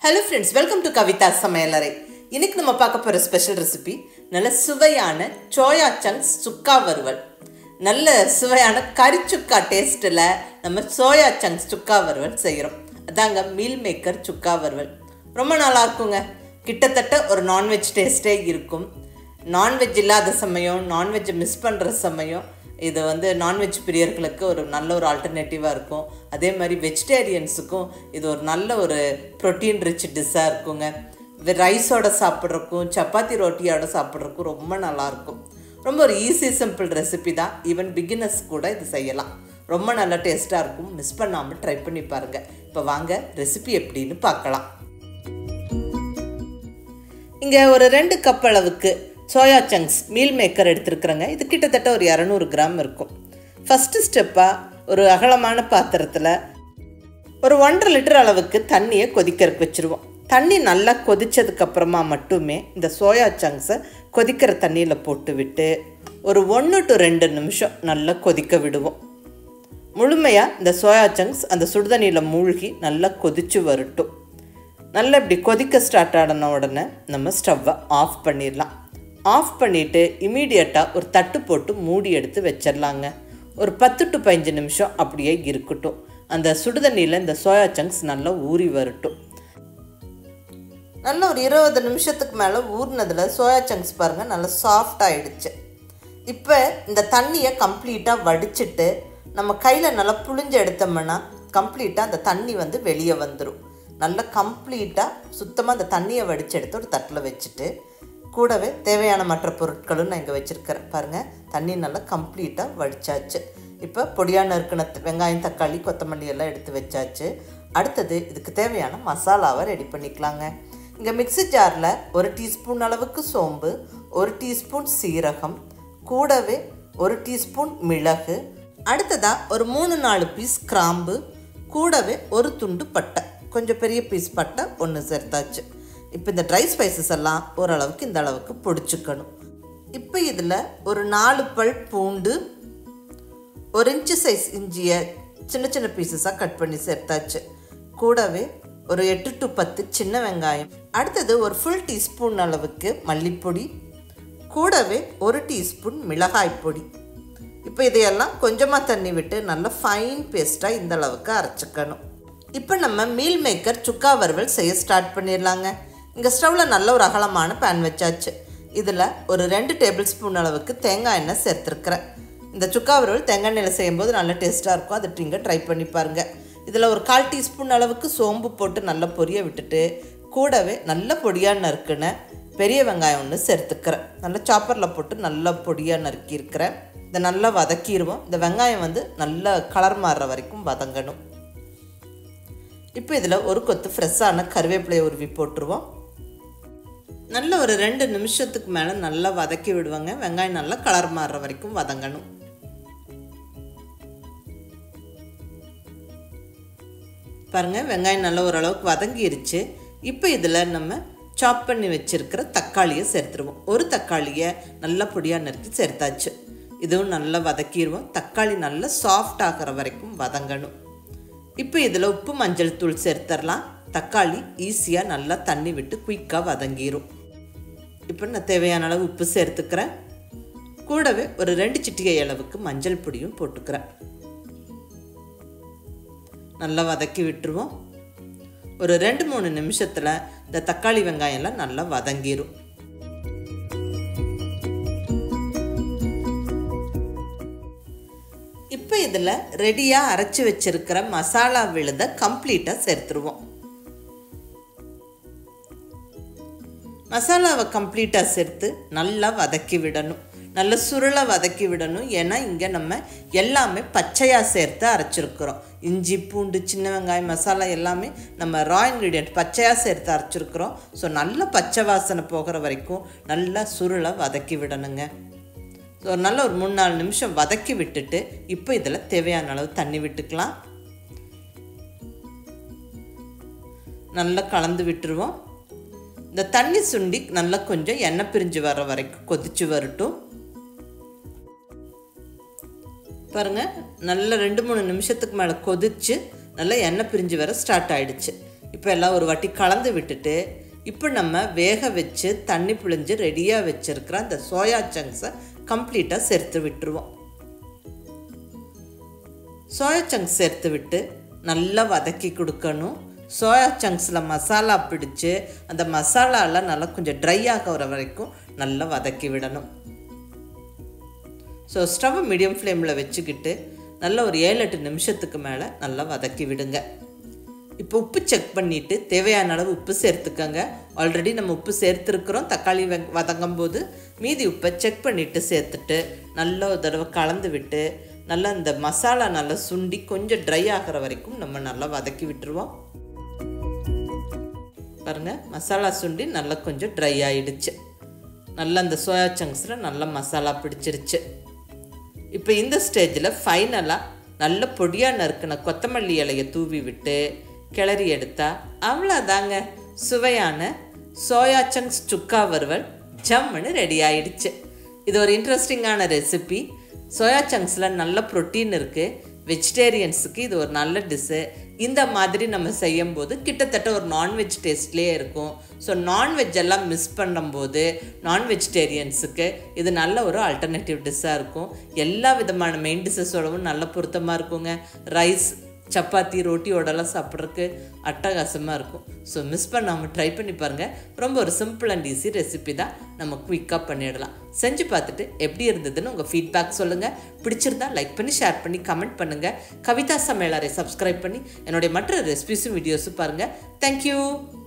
hello friends welcome to Kavitha சமையலறை இன்னைக்கு நம்ம பார்க்க போகிற ஸ்பெஷல் ரெசிபி நல்ல சுவையான சோயா சங்க்ஸ் சுக்கா வறுவல் நல்ல சுவையான கறி சுக்கா டேஸ்ட்டில் நம்ம சோயா சங்க்ஸ் சுக்கா வறுவல் செய்கிறோம் அதாங்க மீல் மேக்கர் சுக்கா வறுவல் ரொம்ப நல்லா இருக்குங்க கிட்டத்தட்ட ஒரு நான்வெஜ் டேஸ்ட்டே இருக்கும் நான்வெஜ் இல்லாத சமயம் நான்வெஜ்ஜை மிஸ் பண்ணுற சமயம் இது வந்து நான்வெஜ் பிரியர்களுக்கு ஒரு நல்ல ஒரு ஆல்டர்னேட்டிவாக இருக்கும் அதே மாதிரி வெஜிடேரியன்ஸுக்கும் இது ஒரு நல்ல ஒரு ப்ரோட்டீன் ரிச் டிஷ்ஷாக இருக்குங்க ரைஸோட சாப்பிட்றக்கும் சப்பாத்தி ரொட்டியோட சாப்பிட்றக்கும் ரொம்ப நல்லாயிருக்கும் ரொம்ப ஒரு ஈஸி சிம்பிள் ரெசிபி தான் ஈவன் பிகினர்ஸ் கூட இது செய்யலாம் ரொம்ப நல்ல டேஸ்ட்டாக இருக்கும் மிஸ் பண்ணாமல் ட்ரை பண்ணி பாருங்கள் இப்போ வாங்க ரெசிபி எப்படின்னு பார்க்கலாம் இங்கே ஒரு ரெண்டு கப் அளவுக்கு சோயா சங்க்ஸ் மீல் மேக்கர் எடுத்துருக்குறேங்க இது கிட்டத்தட்ட ஒரு இரநூறு கிராம் இருக்கும் ஃபஸ்ட்டு ஸ்டெப்பாக ஒரு அகலமான பாத்திரத்தில் ஒரு ஒன்றரை லிட்டர் அளவுக்கு தண்ணியை கொதிக்கிறதுக்கு வச்சுருவோம் தண்ணி நல்லா கொதித்ததுக்கப்புறமா மட்டுமே இந்த சோயா சங்க்ஸை கொதிக்கிற தண்ணியில் போட்டு விட்டு ஒரு ஒன்று டு ரெண்டு நிமிஷம் நல்லா கொதிக்க விடுவோம் முழுமையாக இந்த சோயா சங்க்ஸ் அந்த சுடுதண்ணியில் மூழ்கி நல்லா கொதித்து வரட்டும் நல்லா இப்படி கொதிக்க ஸ்டார்ட் ஆன உடனே நம்ம ஸ்டவ்வை ஆஃப் பண்ணிடலாம் ஆஃப் பண்ணிவிட்டு இமீடியட்டாக ஒரு தட்டு போட்டு மூடி எடுத்து வச்சிடலாங்க ஒரு பத்து டு பதினஞ்சு நிமிஷம் அப்படியே இருக்கட்டும் அந்த சுடுதண்ணியில் இந்த சோயா சங்க்ஸ் நல்லா ஊறி வரட்டும் நல்ல ஒரு இருபது நிமிஷத்துக்கு மேலே ஊறினதில் சோயா சங்க்ஸ் பாருங்கள் நல்லா சாஃப்ட் ஆகிடுச்சு இப்போ இந்த தண்ணியை கம்ப்ளீட்டாக வடிச்சிட்டு நம்ம கையில் நல்லா புழிஞ்சு எடுத்தோம்னா கம்ப்ளீட்டாக அந்த தண்ணி வந்து வெளியே வந்துடும் நல்லா கம்ப்ளீட்டாக சுத்தமாக அந்த தண்ணியை வடித்து எடுத்து ஒரு தட்டில் வச்சுட்டு கூடவே தேவையான மற்ற பொருட்களும் நான் இங்கே வச்சுருக்கிறேன் பாருங்கள் தண்ணி நல்லா கம்ப்ளீட்டாக வடித்தாச்சு இப்போ பொடியான இருக்கிற வெங்காயம் தக்காளி கொத்தமல்லி எல்லாம் எடுத்து வச்சாச்சு அடுத்தது இதுக்கு தேவையான மசாலாவை ரெடி பண்ணிக்கலாங்க இங்கே மிக்ஸி ஜாரில் ஒரு டீஸ்பூன் அளவுக்கு சோம்பு ஒரு டீஸ்பூன் சீரகம் கூடவே ஒரு டீஸ்பூன் மிளகு அடுத்ததாக ஒரு மூணு நாலு பீஸ் கிராம்பு கூடவே ஒரு துண்டு பட்டை கொஞ்சம் பெரிய பீஸ் பட்டை ஒன்று சேர்த்தாச்சு இப்போ இந்த ட்ரை ஸ்பைசஸ் எல்லாம் ஓரளவுக்கு இந்த அளவுக்கு பொடிச்சுக்கணும் இப்போ இதில் ஒரு நாலு பல் பூண்டு ஒரு இன்ச்சு சைஸ் இஞ்சியை சின்ன சின்ன பீசஸாக கட் பண்ணி சேர்த்தாச்சு கூடவே ஒரு எட்டு டு பத்து சின்ன வெங்காயம் அடுத்தது ஒரு ஃபுல் டீஸ்பூன் அளவுக்கு மல்லிப்பொடி கூடவே ஒரு டீஸ்பூன் மிளகாய் பொடி இப்போ இதையெல்லாம் கொஞ்சமாக தண்ணி விட்டு நல்லா ஃபைன் பேஸ்ட்டாக இந்த அளவுக்கு அரைச்சிக்கணும் இப்போ நம்ம மீல் மேக்கர் சுக்கா வறுவல் செய்ய ஸ்டார்ட் பண்ணிடலாங்க இங்கே ஸ்டவ்வில் நல்ல ஒரு அகலமான பேன் வச்சாச்சு இதில் ஒரு ரெண்டு டேபிள் ஸ்பூன் அளவுக்கு தேங்காய் எண்ணெய் சேர்த்துருக்குறேன் இந்த சுக்கா வறுவல் தேங்காய் எண்ணெயில் செய்யும்போது நல்ல டேஸ்ட்டாக இருக்கும் அதை நீங்கள் ட்ரை பண்ணி பாருங்கள் இதில் ஒரு கால் டீஸ்பூன் அளவுக்கு சோம்பு போட்டு நல்லா பொரிய விட்டுட்டு கூடவே நல்ல பொடியாக நறுக்குன பெரிய வெங்காயம் ஒன்று சேர்த்துக்கிறேன் நல்லா சாப்பரில் போட்டு நல்லா பொடியாக நறுக்கியிருக்கிறேன் இதை நல்லா வதக்கிடுவோம் இந்த வெங்காயம் வந்து நல்லா கலர் மாறுற வரைக்கும் வதங்கணும் இப்போ இதில் ஒரு கொத்து ஃப்ரெஷ்ஷான கருவேப்பிலையை உருவி போட்டுருவோம் நல்ல ஒரு ரெண்டு நிமிஷத்துக்கு மேலே நல்லா வதக்கி விடுவாங்க வெங்காயம் நல்லா கலர் மாறுற வரைக்கும் வதங்கணும் பாருங்கள் வெங்காயம் நல்லா ஓரளவுக்கு வதங்கிருச்சு இப்போ இதில் நம்ம சாப் பண்ணி வச்சுருக்கிற தக்காளியை சேர்த்துருவோம் ஒரு தக்காளியை நல்லா பொடியாக நறுக்கி சேர்த்தாச்சு இதுவும் நல்லா வதக்கிடுவோம் தக்காளி நல்லா சாஃப்ட் ஆகிற வரைக்கும் வதங்கணும் இப்போ இதில் உப்பு மஞ்சள் தூள் சேர்த்துடலாம் தக்காளி ஈஸியாக நல்லா தண்ணி விட்டு குயிக்காக வதங்கிடும் இப்போ நான் தேவையான அளவு உப்பு சேர்த்துக்கிறேன் கூடவே ஒரு ரெண்டு சிட்டிகை அளவுக்கு மஞ்சள் பொடியும் போட்டுக்கிறேன் நல்லா வதக்கி விட்டுருவோம் ஒரு ரெண்டு மூணு நிமிஷத்தில் இந்த தக்காளி வெங்காயம்லாம் நல்லா வதங்கிடும் இப்போ இதில் ரெடியாக அரைச்சி வச்சிருக்கிற மசாலா விழுதை கம்ப்ளீட்டாக சேர்த்துருவோம் மசாலாவை கம்ப்ளீட்டாக சேர்த்து நல்லா வதக்கி விடணும் நல்ல சுருளை வதக்கி விடணும் ஏன்னா இங்கே நம்ம எல்லாமே பச்சையாக சேர்த்து அரைச்சிருக்கிறோம் இஞ்சி பூண்டு சின்ன வெங்காயம் மசாலா எல்லாமே நம்ம ரா இன்க்ரீடியன்ட் பச்சையாக சேர்த்து அரைச்சிருக்கிறோம் ஸோ நல்ல பச்சை வாசனை போகிற வரைக்கும் நல்லா சுருளை வதக்கி விடணுங்க ஸோ நல்ல ஒரு மூணு நாலு நிமிஷம் வதக்கி விட்டுட்டு இப்போ இதில் தேவையான அளவு தண்ணி விட்டுக்கலாம் நல்லா கலந்து விட்டுருவோம் இந்த தண்ணி சுண்டி நல்லா கொஞ்சம் எண்ணெய் பிரிஞ்சு வர வரைக்கும் கொதிச்சு வரட்டும் பாருங்கள் நல்ல ரெண்டு மூணு நிமிஷத்துக்கு மேலே கொதிச்சு நல்லா எண்ணெய் பிரிஞ்சு வர ஸ்டார்ட் ஆயிடுச்சு இப்போ எல்லாம் ஒரு வாட்டி கலந்து விட்டுட்டு இப்போ நம்ம வேக வச்சு தண்ணி புழிஞ்சு ரெடியாக வச்சுருக்கிற அந்த சோயா சங்க்ஸை கம்ப்ளீட்டாக சேர்த்து விட்டுருவோம் சோயா சங்க்ஸ் சேர்த்து விட்டு நல்லா வதக்கி கொடுக்கணும் சோயா சங்க்ஸில் மசாலா பிடிச்சு அந்த மசாலாலாம் நல்லா கொஞ்சம் ட்ரை ஆகிற வரைக்கும் நல்லா வதக்கி விடணும் ஸோ ஸ்டவ் மீடியம் ஃப்ளேமில் வச்சுக்கிட்டு நல்லா ஒரு ஏழு எட்டு நிமிஷத்துக்கு மேலே நல்லா வதக்கி விடுங்க இப்போ உப்பு செக் பண்ணிவிட்டு தேவையான அளவு உப்பு சேர்த்துக்கங்க ஆல்ரெடி நம்ம உப்பு சேர்த்துருக்குறோம் தக்காளி வெங் வதங்கும் போது மீதி உப்பை செக் பண்ணிவிட்டு சேர்த்துட்டு நல்லா ஒரு தடவை கலந்து விட்டு நல்லா இந்த மசாலா நல்லா சுண்டி கொஞ்சம் ட்ரை ஆகிற வரைக்கும் நம்ம நல்லா வதக்கி விட்டுருவோம் பாருங்கள் மசாலா சுண்டி நல்லா கொஞ்சம் ட்ரை ஆயிடுச்சு நல்லா அந்த சோயா சங்க்ஸில் நல்லா மசாலா பிடிச்சிருச்சு இப்போ இந்த ஸ்டேஜில் ஃபைனலாக நல்ல பொடியாக நறுக்கின கொத்தமல்லி இலையை தூவி விட்டு கிளறி எடுத்தா அவ்வளோதாங்க சுவையான சோயா சங்க்ஸ் சுக்கா வறுவல் ஜம்முன்னு ரெடி ஆயிடுச்சு இது ஒரு இன்ட்ரெஸ்டிங்கான ரெசிபி சோயா சங்க்ஸில் நல்ல ப்ரோட்டீன் இருக்குது வெஜிடேரியன்ஸுக்கு இது ஒரு நல்ல டிஷ்ஷு இந்த மாதிரி நம்ம செய்யும்போது கிட்டத்தட்ட ஒரு நான்வெஜ் டேஸ்ட்லேயே இருக்கும் ஸோ நான்வெஜ் எல்லாம் மிஸ் பண்ணும்போது நான் வெஜிடேரியன்ஸுக்கு இது நல்ல ஒரு ஆல்டர்னேட்டிவ் டிஷ்ஷாக இருக்கும் எல்லா விதமான மெயின் டிஷ்ஷஸோடவும் நல்ல பொருத்தமாக இருக்குங்க ரைஸ் சப்பாத்தி ரோட்டியோடலாம் சாப்பிட்றதுக்கு அட்டகாசமாக இருக்கும் ஸோ மிஸ் பண்ணாமல் ட்ரை பண்ணி பாருங்கள் ரொம்ப ஒரு சிம்பிள் அண்ட் ஈஸி ரெசிபி தான் நம்ம குயிக்காக பண்ணிடலாம் செஞ்சு பார்த்துட்டு எப்படி இருந்ததுன்னு உங்கள் ஃபீட்பேக் சொல்லுங்கள் பிடிச்சிருந்தா லைக் பண்ணி ஷேர் பண்ணி கமெண்ட் பண்ணுங்கள் கவிதா சமையலரை சப்ஸ்கிரைப் பண்ணி என்னுடைய மற்ற ரெசிபிஸும் வீடியோஸும் பாருங்கள் தேங்க்யூ